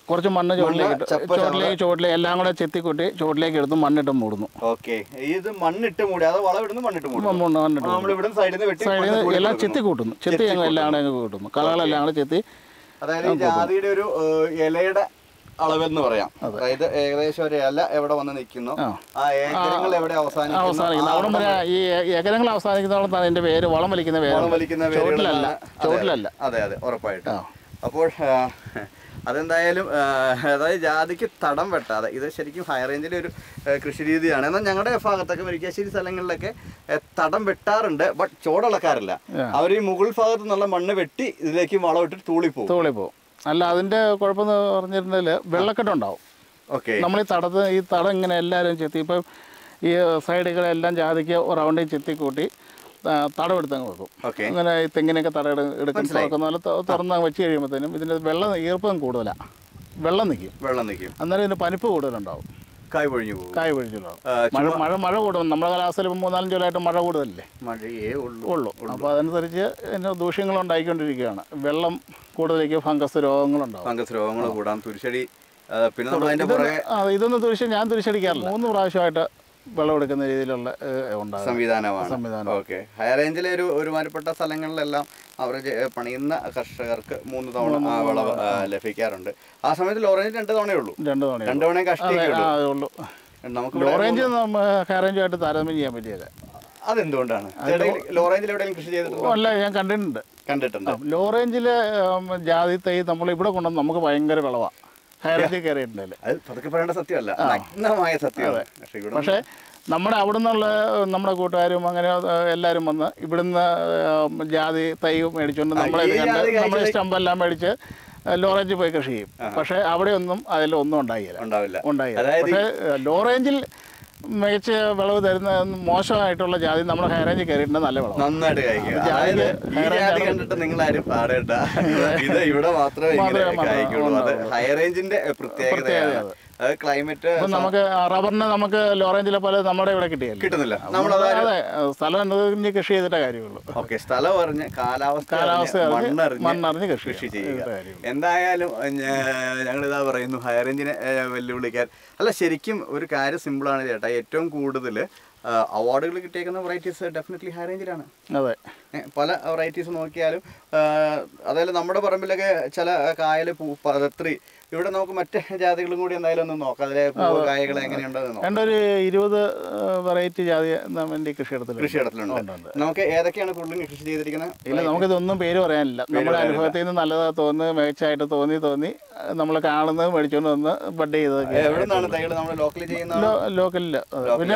കുറച്ച് മണ്ണ് ചോട്ടിലേക്ക് ഇട്ട് ചപ്പ ചോട്ടിലേക്ക് ചോട്ടിലേക്ക് എല്ലാം കൂടെ ചെത്തിക്കൂട്ടി ചോട്ടിലേക്ക് എടുത്ത് മണ്ണിട്ട് മൂടുന്നു ഓക്കെ ഇത് മണ്ണിട്ട് മൂടി അത് വളം ഇടുന്നു മണ്ണിട്ട് മൂടി മണ്ണ് മണ്ണിട്ട് നമ്മൾ ഇവിടെ സൈഡിൽ നിന്ന് വെട്ടി സൈഡിൽ മണ്ണ് നിന്ന് കൂടി എല്ലാം കൊടുക്കുന്നു. ചെത്തി കൂട്ടുന്നു ചെത്തി ഞങ്ങൾ എല്ലാം കൂടെ അങ്ങ് കൂട്ടുന്നു കളകളെല്ലാം കൂടെ ചെത്തി അതായത് ഈ ജാതിയുടെ ഒരു ഏഹ്, ഇലയുടെ അളവെന്ന് പറയാം അതായത് ഏകദേശം ഒരു ഇല എവിടെ വന്ന് നിൽക്കുന്നു ആ. ആ ഏകരങ്ങൾ എവിടെ അവസാനിക്കുന്നു അവസാനിക്കുന്നു ആ അവിടെ വരെ ഈ എകരങ്ങൾ അവസാനിക്കുന്നതോളം തന്നെ അതിന്റെ പേര് വളം വലിക്കുന്ന പേര് വളം വലിക്കുന്ന ചോട്ടിലല്ല വേരുകളാണ്. അതെ, ചോട്ടിലല്ല അതെ അതെ ഉറപ്പായിട്ടും ആ. അപ്പോൾ ആ, അതെന്തായാലും ആ, അതായത് ജാതിക്ക് തടം വെട്ടാതെ ഇത് ശരിക്കും ഹൈ റേഞ്ചിലെ ഒരു ആ, കൃഷി രീതിയാണ് എന്നാൽ ഞങ്ങളുടെ ഭാഗത്തൊക്കെ മുരിക്കാശ്ശേരി സ്ഥലങ്ങളിലൊക്കെ ആ, തടം വെട്ടാറുണ്ട് ബട്ട് ചോടളക്കാറില്ല അവർ ഈ മുകൾ ഭാഗത്ത് നിന്നുള്ള മണ്ണ് വെട്ടി ഇതിലേക്ക് വളം ഇട്ടിട്ട് തൂളിപ്പോകും തോളി പോകും അല്ല അതിന്റെ കുഴപ്പമെന്ന് പറഞ്ഞിട്ടുണ്ടെങ്കിൽ വെള്ളക്കെട്ടുണ്ടാവും ഓക്കെ നമ്മൾ ഈ തടത്ത് ഈ തടം ഇങ്ങനെ എല്ലാവരും ചെത്തി ഇപ്പം ഈ സൈഡുകളെല്ലാം ജാതിക്ക് റൗണ്ടിൽ ചെത്തി കൂട്ടി ആ, തടം എടുത്തങ്ങ് വെക്കും ഓക്കെ അങ്ങനെ ഈ തെങ്ങിനൊക്കെ തട എടു- എടുക്കുന്ന തുറക്കുന്ന പോലെ ത- തുറന്ന് വെച്ച് കഴിയുമ്പോഴത്തേനും ഇതിൻ്റെ വെള്ളം ഈർപ്പം കൂടുതലാണ് വെള്ളം നിൽക്കും വെള്ളം നിൽക്കും അന്നേരം ഇതിന് പനിപ്പ് കൂടുതലുണ്ടാവും കായ് പൊഴിഞ്ഞു പോകും കായ് പൊഴിച്ചുണ്ടാവും ആ, മഴ മഴ മഴ കൂടും നമ്മുടെ കാലാവസ്ഥയിൽ ഇപ്പം മൂന്നാലഞ്ച് കൊല്ലമായിട്ട് മഴ കൂടുതലല്ലേ മഴയേ ഉള്ളൂ ഉള്ളൂ അപ്പോൾ അതനുസരിച്ച് ഇതിന് ദൂഷ്യങ്ങൾ ഉണ്ടായിക്കൊണ്ടിരിക്കുകയാണ് വെള്ളം കൂടുതലേക്ക് ഫംഗസ് രോഗങ്ങളുണ്ടാവും ഫംഗസ് രോഗങ്ങൾ കൂടാം തുരിശടി ആ, പിന്നെ നമ്മൾ അതിന്റെ പുറകെ ആ ഇതൊന്നും തുരിശ ഞാൻ തുരിശടിക്കാറില്ല മൂന്ന് പ്രാവശ്യമായിട്ട് വിളവെടുക്കുന്ന രീതിയിലുള്ള ഏഹ്, ഉണ്ടാകും സംവിധാനമാണ് സംവിധാനം. ഓക്കെ ഹൈ റേഞ്ചിലെ ഒരു ഒരുമാതിരിപ്പെട്ട സ്ഥലങ്ങളിലെല്ലാം അവർ പണിയുന്ന കർഷകർക്ക് മൂന്ന് തവണ ആ വിളവ് ആ, ലഭിക്കാറുണ്ട് ആ സമയത്ത് ലോറേഞ്ച് രണ്ട് തവണയേ ഉള്ളൂ രണ്ട് തവണ രണ്ട് തവണയും അതെ കഷ്ടിയൊക്കെ ആ ഉള്ളൂ അതേ ഉള്ളൂ നമുക്ക് ഇവിടെ ഓറഞ്ച് ഹൈറേഞ്ചുമായിട്ട് താരതമ്യം ചെയ്യാൻ പറ്റിയത് അതെന്തുകൊണ്ടാണ് ലോറേഞ്ചിൽ എവിടെയെങ്കിലും കൃഷി ചെയ്തിട്ടുണ്ടോ അല്ല ഞാൻ കണ്ടിട്ടുണ്ട് കണ്ടിട്ടുണ്ട് ലോ റേഞ്ചിലെ ജാതി തൈ നമ്മൾ ഇവിടെ കൊണ്ടുവന്ന് നമുക്ക് ഭയങ്കര വിളവാണ് ഹൈറേഞ്ചിൽ കയറിയിട്ടുണ്ടല്ലേ അത് പതുക്കെ പറയേണ്ട സത്യമല്ല നഗ്നമായ സത്യമാണ് പക്ഷെ ഇവിടെ പക്ഷേ നമ്മുടെ അവിടെ നിന്നുള്ള നമ്മുടെ കൂട്ടുകാരും അങ്ങനെ ആ, എല്ലാവരും വന്ന് ഇവിടുന്ന് ആ, ജാതി തൈ മേടിച്ചുകൊണ്ട് നമ്മളെ ഇത് ഈ കണ്ട് ജാതി നമ്മളെ സ്റ്റമ്പെല്ലാം മേടിച്ച് ലോറേഞ്ചിൽ പോയി കൃഷി ചെയ്യും പക്ഷേ അവിടെയൊന്നും അതിലൊന്നും ഉണ്ടായില്ല ഉണ്ടാവില്ല ഉണ്ടായില്ല അതായത് പക്ഷേ ലോ റേഞ്ചിൽ മികച്ച വിളവ് തരുന്ന മോശമായിട്ടുള്ള ജാതി നമ്മുടെ ഹൈ റേഞ്ചിൽ കയറിയിട്ടുണ്ട് നല്ല വിളവ് നന്നായിട്ട് കഴിക്കുക അതായത് ഈ ജാതി കണ്ടിട്ട് നിങ്ങൾ ആരും പാടേണ്ട ഇത് ഇവിടെ മാത്രമേ ഇങ്ങനെ മാത്രമേ കഴിക്കുള്ളൂ അത് ഹൈ റേഞ്ചിന്റെ പ്രത്യേകതയാണ് അത് ക്ലൈമറ്റ് ഇപ്പം നമുക്ക് റബ്ബറിന് നമുക്ക് ലോ റേഞ്ചിലെ പോലെ നമ്മുടെ ഇവിടെ കിട്ടിയല്ലോ കിട്ടുന്നില്ല നമ്മളത് അതെ സ്ഥലം അനുവദിച്ച് കൃഷി ചെയ്തിട്ടേ കാര്യമുള്ളൂ ഓക്കെ സ്ഥലം അറിഞ്ഞ് കാലാവസ്ഥ കാലാവസ്ഥ അറിഞ്ഞ്, അറിഞ്ഞ് മണ്ണറിഞ്ഞ് മണ്ണറിഞ്ഞ് കൃഷി കൃഷി ചെയ്യണം. ചെയ്യുക ഇതേ കാര്യമുള്ളൂ. എന്തായാലും ഞങ്ങൾ ഇതാ പറയുന്നു ഹൈ റേഞ്ചിനെ ഏഹ്, വെല്ലുവിളിക്കാൻ അല്ല ശരിക്കും ഒരു കാര്യം സിമ്പിളാണ് ചേട്ടാ ഏറ്റവും കൂടുതൽ അവാർഡുകൾ കിട്ടിയേക്കുന്ന വെറൈറ്റീസ് ഡെഫിനറ്റ്ലി ഹൈ റേഞ്ചിലാണ് അതെ ഏ, പല വെറൈറ്റീസ് നോക്കിയാലും ആ, അതായത് നമ്മുടെ പറമ്പിലൊക്കെ ചില കായൽ പൂ പതത്രി ഇവിടെ നമുക്ക് മറ്റ് ജാതികളും കൂടി എന്തായാലും ഒന്ന് നോക്കാം അതിലെ പൂവ് കായകൾ എങ്ങനെയുണ്ടെന്ന് നോക്കാം എൻ്റെ ഒരു ഇരുപത് വെറൈറ്റി ജാതി നമ്മുടെ കൃഷിയിടത്തിൽ കൃഷിയിടത്തിലുണ്ട് നമുക്ക് ഏതൊക്കെയാണ് കൂടുതലും കൃഷി ചെയ്തിരിക്കുന്നത് ഇല്ല നമുക്കിതൊന്നും പേര് പറയാനില്ല നമ്മുടെ അനുഭവത്തിൽ നിന്ന് നല്ലതാ തോന്നുന്നത് മികച്ചതായിട്ട് തോന്നി തോന്നി നമ്മൾ കാണുന്നത് മേടിച്ചുകൊണ്ട് വന്ന് ബഡ് ചെയ്തതൊക്കെ എവിടെ നിന്നാണ് തൈകൾ നമ്മൾ ലോക്കലി ചെയ്യുന്ന ലോ ലോക്കലില്ല പിന്നെ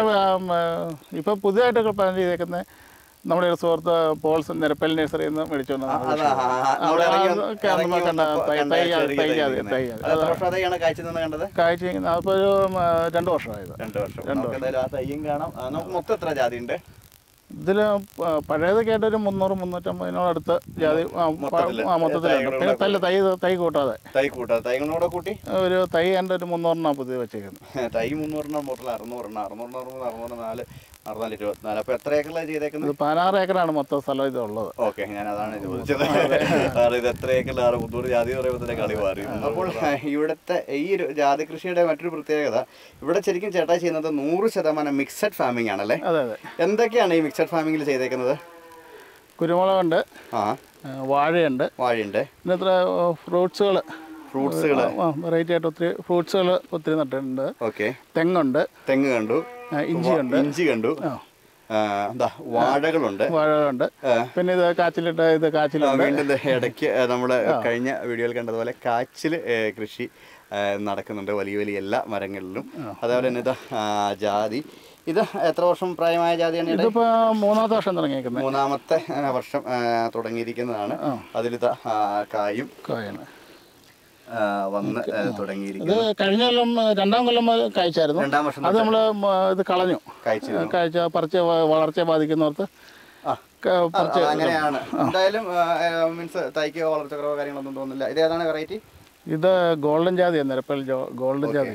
ഇപ്പം പുതിയതായിട്ടൊക്കെ പ്ലാൻ ചെയ്തേക്കുന്നത് നമ്മുടെ ഒരു സുഹൃത്ത് പോൾസ് നിരപ്പൽ നഴ്സറിയിൽ നിന്ന് മേടിച്ചുകൊണ്ട് വന്ന അതാ, ആ, ആ, നമ്മൾ അവിടെ ഇറങ്ങി അത് വന്ന് കണ്ട- ഇറങ്ങി കണ്ട വന്നപ്പോ തൈ- കണ്ട തൈ- ചെറിയ തൈ തൈ ജാതി, ഇരിക്കുന്നത്. തൈ ജാതി. അത് എത്ര വർഷത്തെയാണ് കാഴ്ച നിന്ന് കണ്ടത് കാഴ്ച അപ്പോൾ ഒരു ഉം, രണ്ട് വർഷമായത് രണ്ട് വർഷം നമുക്ക് എന്തായാലും ആ തയ്യും കാണാം ആ, നമുക്ക് മൊത്തം എത്ര ജാതി ഉണ്ട് ഇതിൽ പഴയതൊക്കെ ആയിട്ട് ഒരു മുന്നൂറ് മുന്നൂറ്റമ്പതിനോടടുത്ത് ജാതി ആ, പ- മൊത്തത്തില്? ആ മൊത്തത്തിലുണ്ട് പിന്നെ തല്ല തൈ തൈ കൂട്ടാതെ തൈ കൂട്ടാ തൈകളോടെ കൂട്ടി ഒരു തൈ എൻ്റെ ഒരു മുന്നൂറെണ്ണം പുതിയ വെച്ചേക്കുന്നത് തൈ മുന്നൂറെണ്ണം മുതൽ അറുന്നൂറെണ്ണം അറുന്നൂറ് അറുന്നൂറ് അറുന്നൂറ് നാല് അറുന്നൂറ് ഇരുപത്തിനാല് അപ്പൊ എത്ര ഏക്കറിലാണ് ചെയ്തേക്കുന്നത് ഇത് പതിനാറ് ഏക്കറാണ് മൊത്തം സ്ഥലം ഇതുള്ളത് ഓക്കെ ഞാൻ അതാണ് ചോദിച്ചത് കാരണം ഇത് എത്ര ഏക്കറിലാണ് പുത്തൂർ ജാതി എന്ന് പറയുമ്പോൾ തന്നെ കളി മാറി അപ്പോൾ ഇവിടുത്തെ ഈ ഒരു ജാതി കൃഷിയുടെ മറ്റൊരു പ്രത്യേകത ഇവിടെ ശരിക്കും ചേട്ടാ ചെയ്യുന്നത് നൂറ് ശതമാനം മിക്സഡ് ഫാമിംഗ് ആണല്ലേ അതെ അതെ എന്തൊക്കെയാണ് ഈ മിക്സഡ് ഫാമിംഗിൽ ചെയ്തേക്കുന്നത് കുരുമുളകുണ്ട് ആ ആ, വാഴയുണ്ട് വാഴയുണ്ട് പിന്നെ ഇത്ര ഫ്രൂട്ട്സുകൾ ഫ്രൂട്ട്സുകൾ വെറൈറ്റി ആയിട്ട് ഒത്തിരി ഫ്രൂട്ട്സുകൾ ഒത്തിരി നട്ടിട്ടുണ്ട് ഓക്കെ തെങ്ങുണ്ട് തെങ്ങ് കണ്ടു ആ, ഇഞ്ചിയുണ്ട് ഇഞ്ചി കണ്ടു ആ. ആ, എന്താ വാഴകളുണ്ട് വാഴകളുണ്ട് ആ. പിന്നെ ഇത് കാച്ചിലിട്ട് ഇത് ആ, കാച്ചിലുണ്ട് വീണ്ടും ദേ ഇടയ്ക്ക് നമ്മൾ കഴിഞ്ഞ വീഡിയോയിൽ കണ്ടതുപോലെ കാച്ചിൽ കൃഷി ആ, നടക്കുന്നുണ്ട് വലിയ വലിയ എല്ലാ മരങ്ങളിലും അതേപോലെ തന്നെ ഇതാ ആ, ജാതി ഇത് എത്ര വർഷം പ്രായമായ ജാതിയാണ് ഇവിടെ ഇതിപ്പോൾ മൂന്നാമത്തെ വർഷം തുടങ്ങിയേക്കുന്നത് മൂന്നാമത്തെ ആ, വർഷം ആ, തുടങ്ങിയിരിക്കുന്നതാണ് അതിലിതാ ആ, കായും കായാണ് ആ, വന്ന് ആ, തുടങ്ങിയിരിക്കുന്നു ഇത് കഴിഞ്ഞ കൊല്ലം രണ്ടാം കൊല്ലം മുതൽ കഴിച്ചായിരുന്നു രണ്ടാം വർഷം അത് നമ്മൾ ഇത് കളഞ്ഞു കഴിച്ചു കഴിച്ച പറിച്ച് വ- വളർച്ചയെ ബാധിക്കുന്നവർക്ക് ആ. ക- ആ, പറിച്ച് അത് അങ്ങനെയാണ് എന്തായാലും മീൻസ് തൈക്കോ വളർച്ചക്കുറവോ കാര്യങ്ങളൊന്നും തോന്നുന്നില്ല ഇത് ഏതാണ് വെറൈറ്റി ഇത് ഗോൾഡൻ ജാതിയാണ് നിരപ്പൽ ജോ- ഗോൾഡൻ ജാതിയാണ്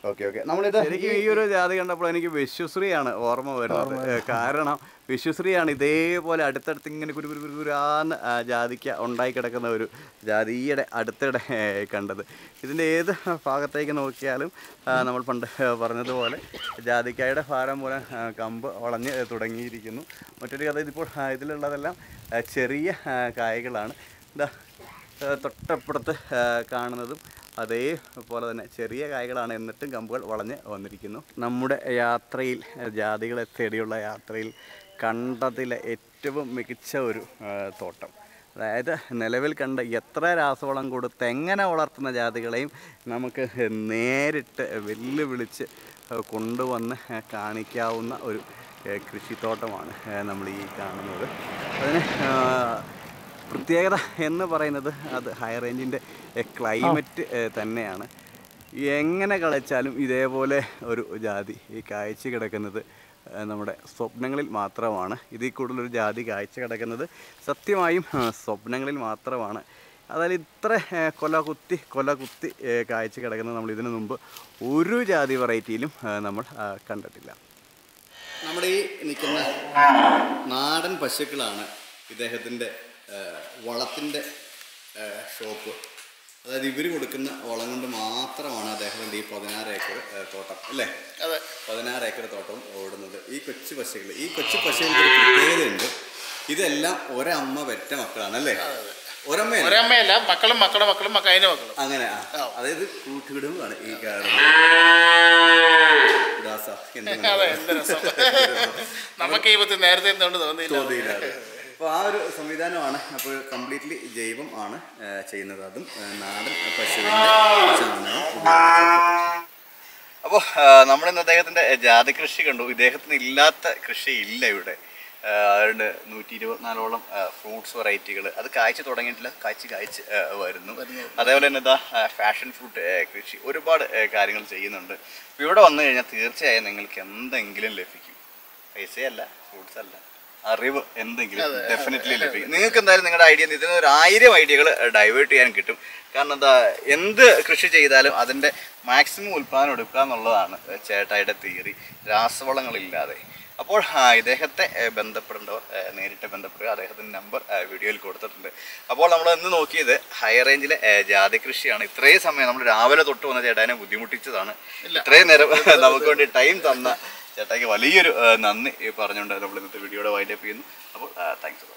ഓക്കെ ഓക്കെ നമ്മളിത് ശരിക്കും ഈ ഒരു ജാതി കണ്ടപ്പോൾ എനിക്ക് വിശ്വശ്രീയാണ് ഓർമ്മ വരുന്നത് ഏ, കാരണം വിശ്വശ്രീയാണ് ഇതേപോലെ അടുത്തടുത്ത് ഇങ്ങനെ കുരു കുരു കുരു കുരാന്ന് ആ, ജാതിക്ക ഉണ്ടായി കിടക്കുന്ന ഒരു ജാതി ഈയിടെ അടുത്തിടെ ഏ, കണ്ടത് ഇതിൻ്റെ ഏത് ഭാഗത്തേക്ക് നോക്കിയാലും ആ, നമ്മൾ പണ്ട് ഏ, പറഞ്ഞതുപോലെ ജാതിക്കായുടെ ഭാരം മൂലം ആ, കമ്പ് വളഞ്ഞ് തുടങ്ങിയിരിക്കുന്നു മറ്റൊരു കഥ ഇതിപ്പോൾ ആ, ഇതിലുള്ളതെല്ലാം ആ, ചെറിയ ആ, കായകളാണ് ഇതാ ആ, തൊട്ടപ്പുറത്ത് ആ, കാണുന്നതും അതേപോലെ തന്നെ ചെറിയ കായകളാണ് എന്നിട്ടും കമ്പുകൾ വളഞ്ഞ് വന്നിരിക്കുന്നു നമ്മുടെ യാത്രയിൽ ആ, ജാതികളെ തേടിയുള്ള യാത്രയിൽ കണ്ടതിലെ ഏറ്റവും മികച്ച ഒരു ആ, തോട്ടം അതായത് നിലവിൽ കണ്ട എത്ര രാസവളം കൊടുത്ത് എങ്ങനെ വളർത്തുന്ന ജാതികളെയും നമുക്ക് നേരിട്ട് വെല്ലുവിളിച്ച് ആ, കൊണ്ടുവന്ന് ആ, കാണിക്കാവുന്ന ഒരു ആ, കൃഷിത്തോട്ടമാണ് ആ, നമ്മൾ ഈ കാണുന്നത് അതിന് ആ, പ്രത്യേകത എന്ന് പറയുന്നത് അത് ഹൈ റേഞ്ചിൻ്റെ ക്ലൈമറ്റ് തന്നെയാണ് എങ്ങനെ കളിച്ചാലും ഇതേപോലെ ഒരു ജാതി ഈ കാഴ്ച കിടക്കുന്നത് ഏ, നമ്മുടെ സ്വപ്നങ്ങളിൽ മാത്രമാണ് ഇതിൽ കൂടുതലൊരു ജാതി കാഴ്ച കിടക്കുന്നത് സത്യമായും ആ, സ്വപ്നങ്ങളിൽ മാത്രമാണ് അതായത് ഇത്ര ഏ, കൊല കുത്തി കൊല കുത്തി ഏ, കാഴ്ച കിടക്കുന്നത് നമ്മൾ ഇതിനു മുമ്പ് ഒരു ജാതി വെറൈറ്റിയിലും ആ, നമ്മൾ ആ, കണ്ടിട്ടില്ല നമ്മുടെ ഈ നിൽക്കുന്ന നാടൻ പശുക്കളാണ് ഇദ്ദേഹത്തിൻ്റെ വളത്തിൻ്റെ ഷോപ്പ് അതായത് ഇവർ കൊടുക്കുന്ന വളം കൊണ്ട് മാത്രമാണ് അദ്ദേഹത്തിൻ്റെ ഈ പതിനാറ് ഏക്കർ ഏഹ്, തോട്ടം അല്ലേ അതെ പതിനാറ് ഏക്കർ തോട്ടം ഓടുന്നത് ഈ കൊച്ചു പശുക്കൾ ഈ കൊച്ചു പശുക്കൾക്ക് ഒരു പ്രത്യേകതയുണ്ട് ഇതെല്ലാം ഒരമ്മ പെറ്റ മക്കളാണ് അല്ലേ ഒരമ്മയല്ല ഒരമ്മയല്ല മക്കളും മക്കളുടെ മക്കളും മക്ക അതിൻ്റെ മക്കളും അങ്ങനെ ആ. അതായത് കൂട്ടുകുടുംബമാണ് ഈ കാണുന്നത് ദാസ എന്ത് അതെ എന്ത് രസം നമുക്ക് ഈ പത്തി നേരത്തെ എന്തുകൊണ്ട് തോന്നിയില്ല തോതിയിലാണ് അപ്പോൾ ആ ഒരു സംവിധാനമാണ് അപ്പോൾ കംപ്ലീറ്റ്ലി ജൈവം ആണ് ആ, ചെയ്യുന്നത് അതും ആ, നാടൻ പശുവിൻ്റെ ചാണകം അപ്പോൾ നമ്മൾ ഇന്ന് അദ്ദേഹത്തിൻ്റെ ജാതി കൃഷി കണ്ടു ഇദ്ദേഹത്തിന് ഇല്ലാത്ത കൃഷി ഇല്ല ഇവിടെ ആ, അതുകൊണ്ട് നൂറ്റി ഇരുപത്തിനാലോളം ഫ്രൂട്ട്സ് വെറൈറ്റികൾ അത് കായ്ച്ചു തുടങ്ങിയിട്ടില്ല കായ്ച്ച് കായ്ച്ച് ആ, വരുന്നു അതേപോലെ തന്നെ ഇതാ ഫാഷൻ ഫ്രൂട്ട് കൃഷി ഒരുപാട് ആ, കാര്യങ്ങൾ ചെയ്യുന്നുണ്ട് അപ്പോൾ ഇവിടെ വന്നു കഴിഞ്ഞാൽ തീർച്ചയായും നിങ്ങൾക്ക് എന്തെങ്കിലും ലഭിക്കും പൈസയല്ല ഫ്രൂട്ട്സ് അല്ല അറിവ് എന്തെങ്കിലും ഡെഫിനറ്റ്ലി ലഭിക്കും നിങ്ങൾക്ക് എന്തായാലും നിങ്ങളുടെ ഐഡിയ ഇതിന് ഒരു ആയിരം ഐഡിയകൾ ഡൈവേർട്ട് ചെയ്യാൻ കിട്ടും കാരണം എന്താ എന്ത് കൃഷി ചെയ്താലും അതിൻ്റെ മാക്സിമം ഉൽപ്പാദനം എടുക്കുക എന്നുള്ളതാണ് ചേട്ടായിയുടെ തിയറി രാസവളങ്ങളില്ലാതെ അപ്പോൾ ആ, ഇദ്ദേഹത്തെ ഏ, ബന്ധപ്പെടേണ്ടവർ ഏ, നേരിട്ട് ബന്ധപ്പെടുക അദ്ദേഹത്തിൻ്റെ നമ്പർ വീഡിയോയിൽ കൊടുത്തിട്ടുണ്ട് അപ്പോൾ നമ്മൾ ഇന്ന് നോക്കിയത് ഹൈ റേഞ്ചിലെ ഏ, ജാതി കൃഷിയാണ് ഇത്രയും സമയം നമ്മൾ രാവിലെ തൊട്ട് വന്ന ചേട്ടാനെ ബുദ്ധിമുട്ടിച്ചതാണ് ഇത്രയും നേരം നമുക്ക് വേണ്ടി ടൈം തന്ന ചേട്ടായിക്ക് വലിയൊരു ആ, നന്ദി പറഞ്ഞുകൊണ്ട് നമ്മൾ ഇന്നത്തെ വീഡിയോയുടെ വൈൻഡപ്പ് ചെയ്യുന്നു അപ്പോൾ താങ്ക്സ്